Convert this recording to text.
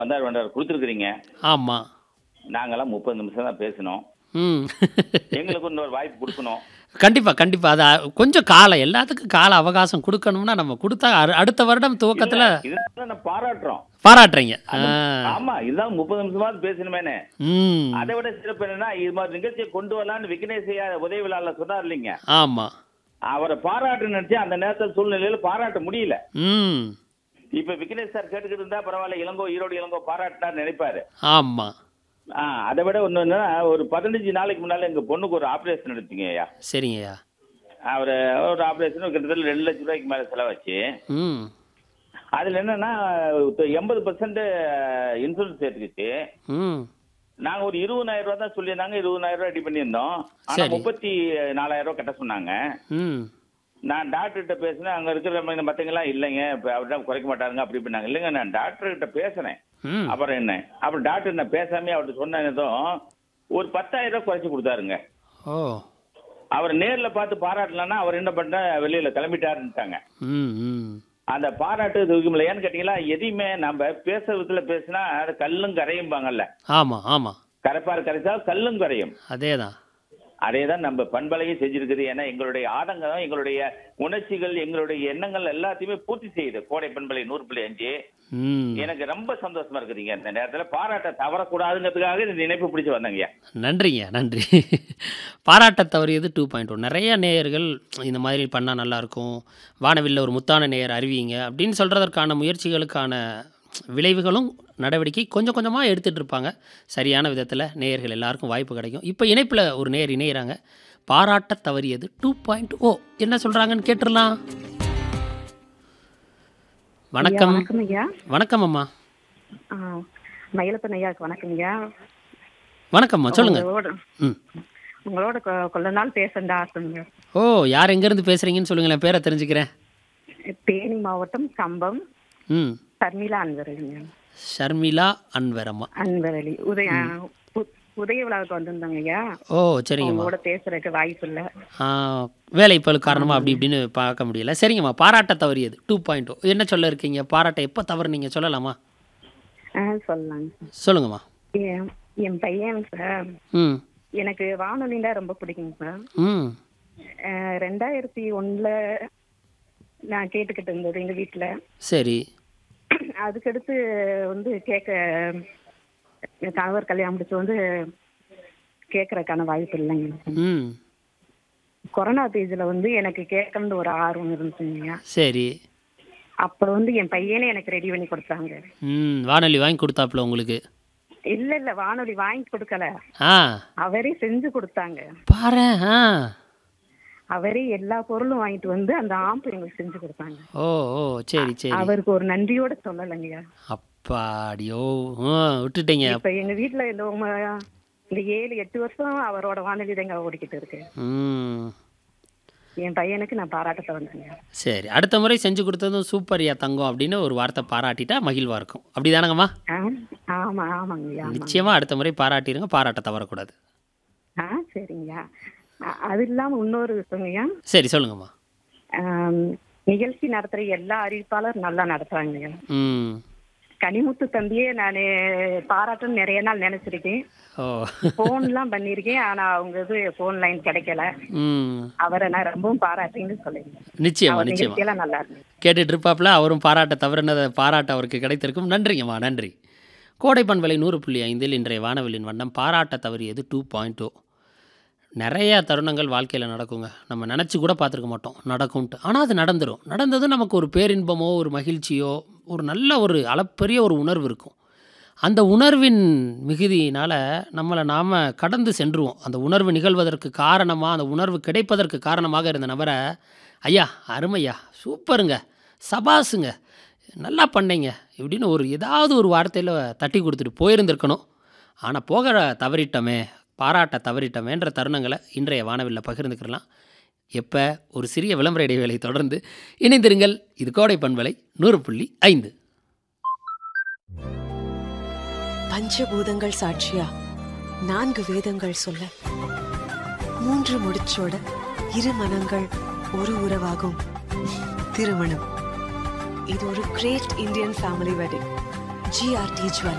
வந்தார் வந்தார் கொடுத்துருக்குறீங்க ஆமாம் நாங்கெல்லாம் முப்பது நிமிஷம் தான் பேசணும் ம் எங்களுக்கு இன்னொரு வாய்ப்பு கொடுக்கணும் கண்டிப்பாக கண்டிப்பாக அது அ- கொஞ்சம் காலம் எல்லாத்துக்கும் கால அவகாசம் கொடுக்கணும்னா நம்ம கொடுத்தா அரு- அடுத்த வருடம் துவக்கத்தில் இதனால நான் பாராட்டுறோம் பாராட்டுறீங்க ஆ. ஆமா இதுதான் முப்பது நிமிஷமாவது பேசணுமேனே ம் அதை விட சிறப்பு என்னன்னா இது மாதிரி நிகழ்ச்சியை கொண்டு வரலாம்னு விக்னேஷையா உதவி விழால சொன்னார் இல்லைங்க ஆமாம் அவரை பாராட்டு நினைச்சு அந்த நேரத்தில் சூழ்நிலையில பாராட்ட முடியல ம் இப்ப விக்னேஷ் சார் கேட்டுக்கிட்டு இருந்தா பரவாயில்ல இளங்கோ ஈரோடு இளங்கோ பாராட்டினார் நினைப்பாரு ஆமாம் ஆ அதை விட ஒண்ணு என்னன்னா ஒரு பதினஞ்சு நாளைக்கு முன்னால எங்க பொண்ணுக்கு ஒரு ஆபரேஷன் எடுத்தீங்க ஐயா சரிங்கய்யா அவர் ஒரு ஆபரேஷன் கிட்டத்தட்ட ரெண்டு லட்சம் ரூபாய்க்கு மேல செலவாச்சு ம் அதுல என்னன்னா எண்பது பர்சன்ட் இன்சூரன்ஸ் எடுத்துக்கிச்சு ம் நாங்க ஒரு இருபதாயிரம் ரூபாய் தான் சொல்லியிருந்தாங்க இருபதாயிரம் ரூபாய் ரெடி பண்ணியிருந்தோம் ஆனா சரி. முப்பத்தி நாலாயிரம் ரூபாய் கட்ட சொன்னாங்க ம் நான் டாக்டர்கிட்ட பேசினேன் அங்க இருக்கிற மத்தவங்கலாம் இல்லைங்க இப்ப அவர்தான் குறைக்க மாட்டாருங்க அப்படி பண்ணாங்க இல்லைங்க நான் டாக்டர்கிட்ட பேசினேன் ம் அப்புறம் என்ன அப்புறம் டாக்டர் நான் பேசாமே அவர்கிட்ட சொன்னதும் ஒரு பத்தாயிரம் ரூபாய் குறைச்சு கொடுத்தாருங்க ஓ அவர் நேர்ல பார்த்து பாராட்டலன்னா அவர் என்ன பண்ண வெளியில கிளம்பிட்டாருன்ட்டாங்க ம் ம் அந்த பாராட்டு தூக்கமில்ல ஏன்னு கேட்டீங்களா எதையுமே நம்ம பேசுறதுல பேசினா அது கல்லும் கரையும்பாங்கல்ல ஆமாம் ஆமாம் கரைப்பார் கரைச்சால் கல்லும் கரையும் அதே தான் அதே தான் நம்ம பண்பலையும் செஞ்சிருக்குது ஏன்னா எங்களுடைய ஆதங்கம் எங்களுடைய உணர்ச்சிகள் எங்களுடைய எண்ணங்கள் எல்லாத்தையுமே பூர்த்தி செய்யுது கோடை பண்பலை நூறு புள்ளி அஞ்சு ம் எனக்கு ரொம்ப சந்தோஷமா இருக்குதுங்க இந்த நேரத்துல பாராட்ட தவறக்கூடாதுங்கிறதுக்காக இந்த நினைப்பு பிடிச்சு வந்தேங்க நன்றிங்க நன்றி பாராட்ட தவறியது டூ பாயிண்ட் ஒன் நிறைய நேயர்கள் இந்த மாதிரி பண்ணால் நல்லாயிருக்கும் வானவில்ல ஒரு முத்தான நேயர் அறிவிங்க அப்படின்னு சொல்கிறதற்கான முயற்சிகளுக்கான விளைவுகளும் நடவடிக்கை கொஞ்சம் கொஞ்சமாக எடுத்துகிட்டு இருப்பாங்க சரியான விதத்தில் நேயர்கள் எல்லாருக்கும் வாய்ப்பு கிடைக்கும் இப்போ இணைப்பில் ஒரு நேயர் இணையிறாங்க பாராட்ட தவறியது டூ பாயிண்ட் ஓ என்ன சொல்கிறாங்கன்னு கேட்டுடலாம் வணக்கம் வணக்கம் ஐயா வணக்கம் அம்மா ஆ, மயிலப்பன் ஐயாவுக்கு வணக்கம் ஐயா வணக்கம்மா சொல்லுங்கள் உங்களோட ம் உங்களோட கொ- கொஞ்ச நாள் பேசண்டா ஆசைங்க ஓ யார் எங்கேருந்து பேசுகிறீங்கன்னு சொல்லுங்களேன் பேரை தெரிஞ்சுக்கிறேன் தேனி மாவட்டம் கம்பம் ம் சர்மிளா அன்பரலிங்க ஷர்மிளா அன்வரம்மா அன்பரலி உதய உ- உதய விழாவுக்கு வந்திருந்தாங்க ஐயா ஓ சரிங்கம்மா உங்களோட பேசுறதுக்கு வாய்ப்பு இல்லை ஆ, வேலை பளு காரணமாக அப்படி இப்படின்னு பார்க்க முடியல சரிங்கம்மா பாராட்ட தவறியது டூ பாயிண்ட் என்ன சொல்ல இருக்கீங்க பாராட்ட எப்போ தவறுனீங்க சொல்லலாமா ஆ சொல்லலாங்க சொல்லுங்கம்மா என் என் பையன் சார் ம் எனக்கு வானொலின்னா ரொம்ப பிடிக்குங்க சார் ம் ஆ, ரெண்டாயிரத்தி ஒண்ணுல நான் கேட்டுக்கிட்டு இருந்தது எங்க வீட்டுல சரி அதுக்கடுத்து வந்து கேட்க என் கணவர் கல்யாணம் முடிச்சு வந்து கேட்கறதுக்கான வாய்ப்பு இல்லைங்க ம் கொரோனா பேஜில் வந்து எனக்கு கேட்கணும்னு ஒரு ஆர்வம் இருந்துச்சுங்க சரி அப்போ வந்து என் பையனே எனக்கு ரெடி பண்ணி கொடுத்தாங்க ம் வானொலி வாங்கி கொடுத்தாப்புல உங்களுக்கு இல்ல இல்ல வானொலி வாங்கி கொடுக்கல ஆ அவரே செஞ்சு கொடுத்தாங்க பாரு ஆ அவரே எல்லா பொருளும் வாங்கிட்டு வந்து அந்த ஆம்பு எங்களுக்கு செஞ்சு கொடுத்தாங்க ஓ ஓ சரி சரி அவருக்கு ஒரு நன்றியோட சொல்லலைங்க அப்பாடியோ ஆ விட்டுட்டீங்க இப்ப எங்க வீட்டுல இந்த உம- இந்த ஏழு எட்டு வருஷம் அவரோட வானொலி தாங்க ஓடிக்கிட்டு இருக்கு ம் என் பையனுக்கு நான் பாராட்டத்தை வந்தேங்க சரி அடுத்த முறை செஞ்சு கொடுத்ததும் சூப்பர்யா தங்கம் அப்படின்னு ஒரு வார்த்தை பாராட்டிட்டா மகிழ்வா இருக்கும் அப்படி தானங்கம்மா ஆ ஆமா ஆமாங்கய்யா ஆமாங்க நிச்சயமா அடுத்த முறை பாராட்டிருங்க பாராட்ட தவறக்கூடாது ஆ சரிங்கய்யா அ- அது இல்லாம இன்னொரு விஷயங்கய்யா சரி சொல்லுங்கம்மா ஆம், நிகழ்ச்சி நடத்துற எல்லா அறிவிப்பாளரும் நல்லா நடத்துறாங்கய்யா ம் கனிமுத்து தம்பியே நான் பாராட்டுன்னு நிறைய நாள் நினைச்சிருக்கேன் ஓ போன்லாம் பண்ணியிருக்கேன் ஆனா அவங்க இது போன் லைன் கிடைக்கல ம் அவரை நான் ரொம்பவும் பாராட்டுன்னு சொல்லுங்க நிச்சயமா அவர் நிச்சயமா நிகழ்ச்சியெல்லாம் நல்லா இருந்துச்சு கேட்டுட்டு இருப்பாப்புல அவரும் பாராட்ட தவறுனதை பாராட்ட அவருக்கு கிடைத்திருக்கும் நன்றிங்கம்மா நன்றி கோடை பண்பலை நூறு புள்ளி ஐந்தில் இன்றைய வானவெளியின் வண்ணம் பாராட்ட தவறியது டூ பாயிண்ட் ஓ நிறைய தருணங்கள் வாழ்க்கையில் நடக்குங்க நம்ம நினச்சி கூட பார்த்துருக்க மாட்டோம் நடக்கும்ட்டு ஆனால் அது நடந்துடும் நடந்ததும் நமக்கு ஒரு பேரின்பமோ ஒரு மகிழ்ச்சியோ ஒரு நல்ல ஒரு அளப்பரிய ஒரு உணர்வு இருக்கும் அந்த உணர்வின் மிகுதியினால் நம்மளை நாம் கடந்து சென்றுவோம் அந்த உணர்வு நிகழ்வதற்கு காரணமாக அந்த உணர்வு கிடைப்பதற்கு காரணமாக இருந்த நபரை ஐயா அருமையா சூப்பருங்க சபாஸுங்க நல்லா பண்ணீங்க இப்படின்னு ஒரு ஏதாவது ஒரு வார்த்தையில் தட்டி கொடுத்துட்டு போயிருந்திருக்கணும் ஆனால் போக தவறிட்டோமே பாராட்ட தவறிட்டோமேன்ற தருணங்களை இன்றைய வானவில்ல பகிர்ந்துக்கிறலாம் எப்போ ஒரு சிறிய விளம்பர இடைவேளை தொடர்ந்து இணைந்திருங்கள் இது கோடை பண்பலை நூறு புள்ளி ஐந்து பஞ்சபூதங்கள் சாட்சியா நான்கு வேதங்கள் சொல்ல மூன்று முடிச்சோட இரு மனங்கள் ஒரு உறவாகும் திருமணம் இது ஒரு great Indian family wedding GRT jewel